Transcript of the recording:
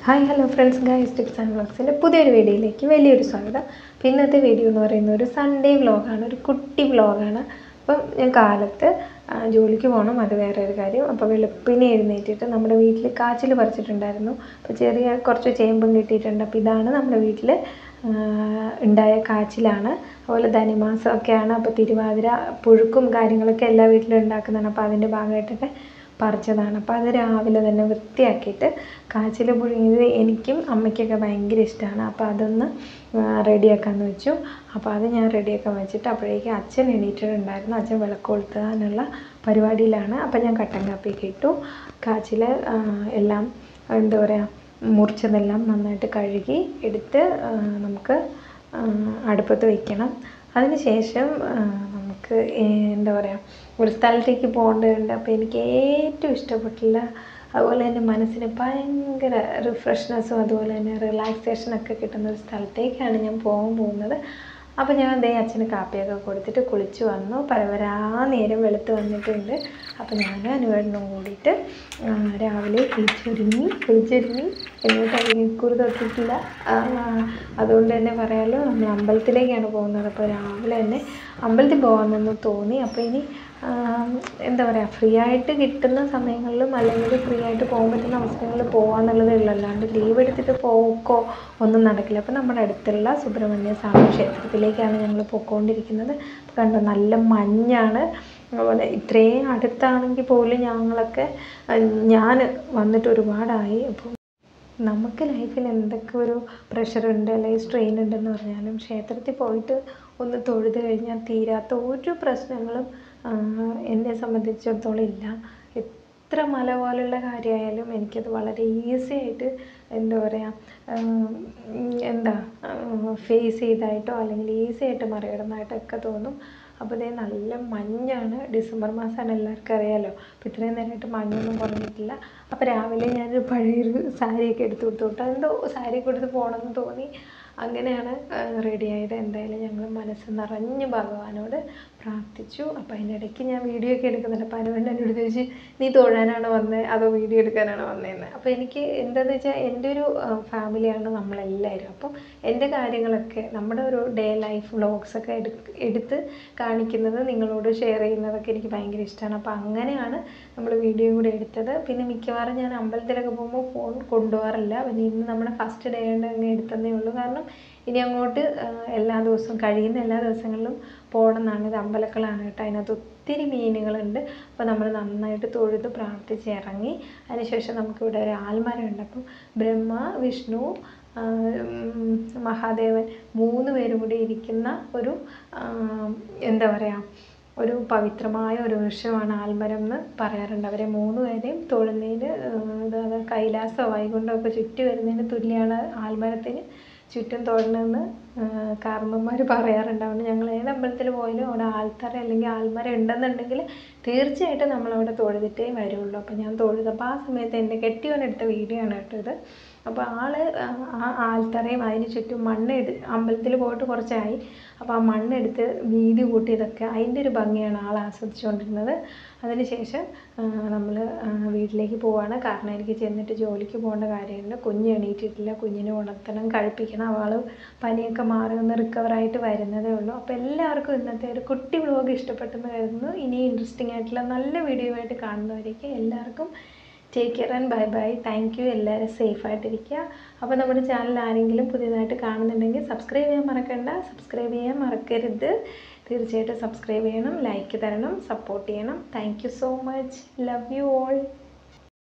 hi hello friends guys tips and വ്ളോഗ്സിൻ്റെ പുതിയൊരു വീഡിയോയിലേക്ക് വലിയൊരു സ്വാഗതം അപ്പോൾ ഇന്നത്തെ വീഡിയോ എന്ന് പറയുന്നത് ഒരു സൺഡേ വ്ളോഗാണ് ഒരു കുട്ടി വ്ളോഗാണ് അപ്പം ഞാൻ കാലത്ത് ആ, ജോലിക്ക് പോകണം അത് വേറെ ഒരു കാര്യം അപ്പോൾ വെളുപ്പിനെ എഴുന്നേറ്റിട്ട് നമ്മുടെ വീട്ടിൽ കാച്ചിൽ പറിച്ചിട്ടുണ്ടായിരുന്നു അപ്പോൾ ചെറിയ കുറച്ച് ചേമ്പും കിട്ടിയിട്ടുണ്ട് അപ്പോൾ ഇതാണ് നമ്മുടെ വീട്ടിൽ ഉണ്ടായ കാച്ചിലാണ് അതുപോലെ ധനുമാസമൊക്കെയാണ് അപ്പോൾ തിരുവാതിര പുഴുക്കും കാര്യങ്ങളൊക്കെ എല്ലാ വീട്ടിലും ഉണ്ടാക്കുന്നതാണ് അപ്പോൾ അതിൻ്റെ ഭാഗമായിട്ടൊക്കെ പറിച്ചതാണ് അപ്പോൾ അത് രാവിലെ തന്നെ വൃത്തിയാക്കിയിട്ട് കാച്ചിൽ പുഴുങ്ങിയത് എനിക്കും അമ്മയ്ക്കൊക്കെ ഭയങ്കര ഇഷ്ടമാണ് അപ്പോൾ അതൊന്ന് റെഡിയാക്കാമെന്ന് വെച്ചു അപ്പോൾ അത് ഞാൻ റെഡിയാക്കാൻ വെച്ചിട്ട് അപ്പോഴേക്കും അച്ഛൻ എണീറ്റിട്ടുണ്ടായിരുന്നു അച്ഛൻ വിളക്ക് കൊളുത്താനുള്ള പരിപാടിയിലാണ് അപ്പോൾ ഞാൻ കട്ടൻ കാപ്പിയൊക്കെ ഇട്ടു കാച്ചിൽ എല്ലാം എന്താ പറയുക മുറിച്ചതെല്ലാം നന്നായിട്ട് കഴുകി എടുത്ത് ആ, നമുക്ക് ആ, അടുപ്പത്ത് വയ്ക്കണം അതിന് ശേഷം ആ, നമുക്ക് ഏ- എന്താ പറയുക ഒരു സ്ഥലത്തേക്ക് പോകേണ്ടതുണ്ട് അപ്പോൾ എനിക്ക് ഏറ്റവും ഇഷ്ടപ്പെട്ടില്ല അതുപോലെ തന്നെ മനസ്സിന് ഭയങ്കര റിഫ്രഷ്നെസ്സും അതുപോലെ തന്നെ റിലാക്സേഷനൊക്കെ കിട്ടുന്ന ഒരു സ്ഥലത്തേക്കാണ് ഞാൻ പോകാൻ പോകുന്നത് അപ്പോൾ ഞാൻ ദേ അച്ഛന് കാപ്പിയൊക്കെ കൊടുത്തിട്ട് കുളിച്ച് വന്നു പരവരാ നേരം വെളുത്ത് വന്നിട്ടുണ്ട് അപ്പോൾ ഞാൻ അനുവേടനും കൂടിയിട്ട് ആ, രാവിലെ കുളിച്ചൊരുങ്ങി കുളിച്ചൊരുങ്ങി എങ്ങോട്ടും കുറി തൊട്ടിട്ടില്ല ആ, അതുകൊണ്ട് തന്നെ പറയാമല്ലോ നമ്മൾ അമ്പലത്തിലേക്കാണ് പോകുന്നത് അപ്പോൾ രാവിലെ തന്നെ അമ്പലത്തിൽ പോകാമെന്നൊന്ന് തോന്നി അപ്പോൾ ഇനി ആ, എന്താ പറയുക ഫ്രീ ആയിട്ട് കിട്ടുന്ന സമയങ്ങളിലും അല്ലെങ്കിൽ ഫ്രീ ആയിട്ട് പോകാൻ പറ്റുന്ന അവസരങ്ങളിൽ പോകാമെന്നുള്ളതേ ഉള്ളൂ അല്ലാണ്ട് ലീവ് എടുത്തിട്ട് പോക്കോ ഒന്നും നടക്കില്ല അപ്പോൾ നമ്മുടെ അടുത്തുള്ള സുബ്രഹ്മണ്യ സ്വാമി ക്ഷേത്രത്തിലേക്കാണ് ഞങ്ങൾ പോയിക്കൊണ്ടിരിക്കുന്നത് അപ്പോൾ കണ്ടോ നല്ല മഞ്ഞാണ് അതുപോലെ ഇത്രയും അടുത്താണെങ്കിൽ പോലും ഞങ്ങളൊക്കെ ഞാൻ വന്നിട്ട് ഒരുപാടായി അപ്പോൾ നമുക്ക് ലൈഫിൽ എന്തൊക്കെ ഒരു പ്രഷറുണ്ട് അല്ലെങ്കിൽ സ്ട്രെയിൻ ഉണ്ടെന്ന് പറഞ്ഞാലും ക്ഷേത്രത്തിൽ പോയിട്ട് ഒന്ന് തൊഴുത് കഴിഞ്ഞാൽ തീരാത്ത ഒരു പ്രശ്നങ്ങളും ആ, എന്നെ സംബന്ധിച്ചിടത്തോളം ഇല്ല എത്ര മല പോലുള്ള കാര്യമായാലും എനിക്കത് വളരെ ഈസി ആയിട്ട് എന്താ പറയുക എന്താ ഫേസ് ചെയ്തായിട്ടോ അല്ലെങ്കിൽ ഈസി ആയിട്ട് മറികടന്നായിട്ടൊക്കെ തോന്നും അപ്പോൾ ഇതേ നല്ല മഞ്ഞാണ് ഡിസംബർ മാസമാണ് എല്ലാവർക്കും അറിയാമല്ലോ അപ്പോൾ ഇത്രയും നേരമായിട്ട് മഞ്ഞൊന്നും കുറഞ്ഞിട്ടില്ല അപ്പോൾ രാവിലെ ഞാനൊരു പഴയൊരു സാരിയൊക്കെ എടുത്ത് കൊടുത്തു കേട്ടോ എന്തോ സാരിയൊക്കെ എടുത്ത് പോകണമെന്ന് തോന്നി അങ്ങനെയാണ് റെഡി ആയത് എന്തായാലും ഞങ്ങൾ മനസ്സ് നിറഞ്ഞ് ഭഗവാനോട് പ്രാർത്ഥിച്ചു അപ്പോൾ അതിനിടയ്ക്ക് ഞാൻ വീഡിയോ ഒക്കെ എടുക്കുന്നുണ്ട് അപ്പോൾ അനുവേണ്ടി എന്നോട് ചോദിച്ചു നീ തൊഴാനാണോ വന്നത് അതോ വീഡിയോ എടുക്കാനാണോ വന്നതെന്ന് അപ്പോൾ എനിക്ക് എന്താണെന്ന് വെച്ചാൽ എൻ്റെ ഒരു ഫാമിലിയാണ് നമ്മളെല്ലാവരും അപ്പം എൻ്റെ കാര്യങ്ങളൊക്കെ നമ്മുടെ ഒരു ഡേ ലൈഫ് വ്ളോഗ്സൊക്കെ എടുക്ക് എടുത്ത് കാണിക്കുന്നത് നിങ്ങളോട് ഷെയർ ചെയ്യുന്നതൊക്കെ എനിക്ക് ഭയങ്കര ഇഷ്ടമാണ് അപ്പോൾ അങ്ങനെയാണ് നമ്മൾ വീഡിയോ കൂടി എടുത്തത് പിന്നെ മിക്കവാറും ഞാൻ അമ്പലത്തിലൊക്കെ പോകുമ്പോൾ ഫോൺ കൊണ്ടുപോകാറില്ല പിന്നെ ഇന്ന് നമ്മുടെ ഫസ്റ്റ് ഡേ കൊണ്ട് അങ്ങ് എടുത്തതേ ഉള്ളൂ കാരണം ഇനി അങ്ങോട്ട് ആ, എല്ലാ ദിവസവും കഴിയുന്ന എല്ലാ ദിവസങ്ങളിലും പോകണം എന്നാണ് ഇത് അമ്പലക്കളാണ് കേട്ടോ അതിനകത്ത് ഒത്തിരി മീനുകളുണ്ട് അപ്പോൾ നമ്മൾ നന്നായിട്ട് തൊഴുത് പ്രാർത്ഥിച്ച് ഇറങ്ങി അതിനുശേഷം നമുക്കിവിടെ ഒരു ആൽമരമുണ്ട് അപ്പം ബ്രഹ്മ വിഷ്ണു ആ, ഉം, മഹാദേവൻ മൂന്ന് പേരും കൂടി ഇരിക്കുന്ന ഒരു ആ, എന്താ പറയുക ഒരു പവിത്രമായ ഒരു വൃക്ഷമാണ് ആൽമരം എന്ന് പറയാറുണ്ട് അവരെ മൂന്ന് പേരെയും തൊഴുന്നതിന് അതായത് കൈലാസോ വൈകുണ്ഠമൊക്കെ ചുറ്റി വരുന്നതിന് തുല്യമാണ് ആൽമരത്തിന് ചുറ്റും തൊഴണമെന്ന് കാർമ്മന്മാർ പറയാറുണ്ട് അതുകൊണ്ട് ഞങ്ങൾ ഏത് അമ്പലത്തിൽ പോയാലും അവിടെ ആൽത്തറ അല്ലെങ്കിൽ ആൽമരം ഉണ്ടെന്നുണ്ടെങ്കിൽ തീർച്ചയായിട്ടും നമ്മളവിടെ തൊഴുതിട്ടേ വരുള്ളൂ അപ്പോൾ ഞാൻ തൊഴുതപ്പോൾ ആ സമയത്ത് എൻ്റെ കെട്ടിയവനെടുത്ത വീഡിയോ ആണ് കേട്ടോ ഇത് അപ്പോൾ ആള് ആ ആ ആൽത്തറയും അതിന് ചുറ്റും മണ്ണ് എടു അമ്പലത്തിൽ പോയിട്ട് കുറച്ചായി അപ്പോൾ ആ മണ്ണെടുത്ത് വീതി കൂട്ടിയതൊക്കെ അതിൻ്റെ ഒരു ഭംഗിയാണ് ആൾ ആസ്വദിച്ചുകൊണ്ടിരുന്നത് അതിനുശേഷം നമ്മൾ വീട്ടിലേക്ക് പോവാണ് കാരണം എനിക്ക് ചെന്നിട്ട് ജോലിക്ക് പോകേണ്ട കാര്യമുണ്ട് കുഞ്ഞ് എണീറ്റിട്ടില്ല കുഞ്ഞിനെ ഉണർത്തണം കഴിപ്പിക്കണം അവൾ പനിയൊക്കെ മാറി ഒന്ന് റിക്കവറായിട്ട് വരുന്നതേ ഉള്ളൂ അപ്പോൾ എല്ലാവർക്കും ഇന്നത്തെ ഒരു കുട്ടി വ്ലോഗ് ഇഷ്ടപ്പെട്ടെന്ന് കരുതുന്നു ഇനി ഇൻട്രസ്റ്റിംഗ് ആയിട്ടുള്ള നല്ല വീഡിയോ ആയിട്ട് കാണുന്നവരേക്ക് എല്ലാവർക്കും take care and bye bye thank you എല്ലാവരും സേഫായിട്ടിരിക്കുക അപ്പോൾ നമ്മുടെ ചാനൽ ആരെങ്കിലും പുതിയതായിട്ട് കാണുന്നുണ്ടെങ്കിൽ സബ്സ്ക്രൈബ് ചെയ്യാൻ മറക്കണ്ട സബ്സ്ക്രൈബ് ചെയ്യാൻ മറക്കരുത് തീർച്ചയായിട്ടും സബ്സ്ക്രൈബ് ചെയ്യണം ലൈക്ക് തരണം സപ്പോർട്ട് ചെയ്യണം thank you so much love you all